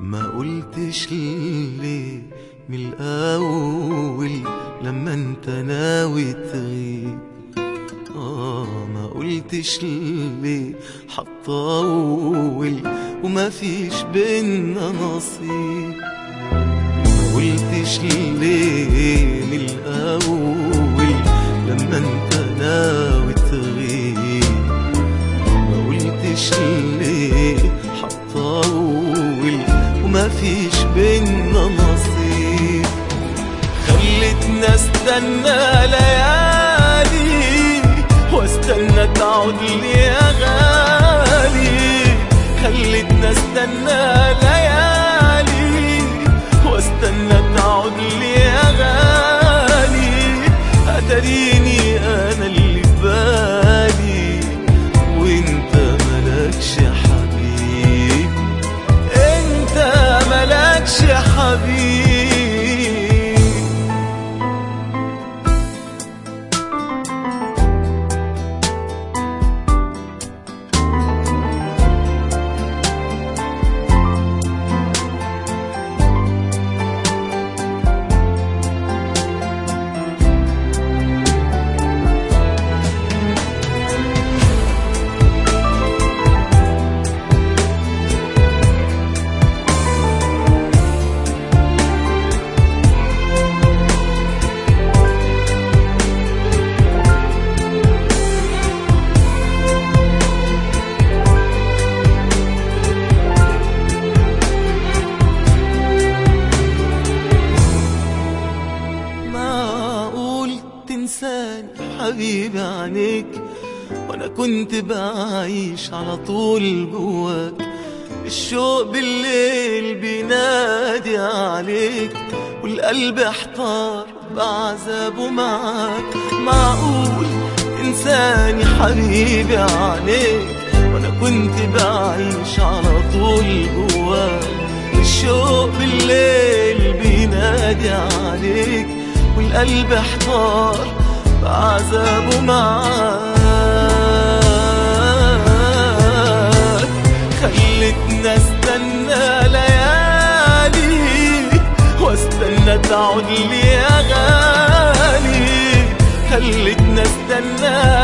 ما قلتش ليه من الأول لما انت ناوي تغيب آه ما قلتش ليه حطول وما فيش بينا نصيب ما قلتش ليه من الأول لما انت ناوي تغيب ما قلتش ليه حطول وما فيش بينا نصيب خلتنا استنى ليالي واستنى تعود لي يا غالي خلتنا استنى ليالي واستنى تعود لي يا غالي اتريني انا اللي في بالي وانت ملكش حبيب انت ملكش حبيب معقول تنساني حبيبي عنيك وانا كنت بعيش على طول جواك الشوق بالليل بينادي عليك والقلب احتار بعذابه معاك معقول تنساني حبيبي عنيك وانا كنت بعيش على طول جواك الشوق بالليل بينادي عليك والقلب احتار بعذابه معاك خلتنا استنى ليالي واستنى تعود لي يا غالي خلتنا استنى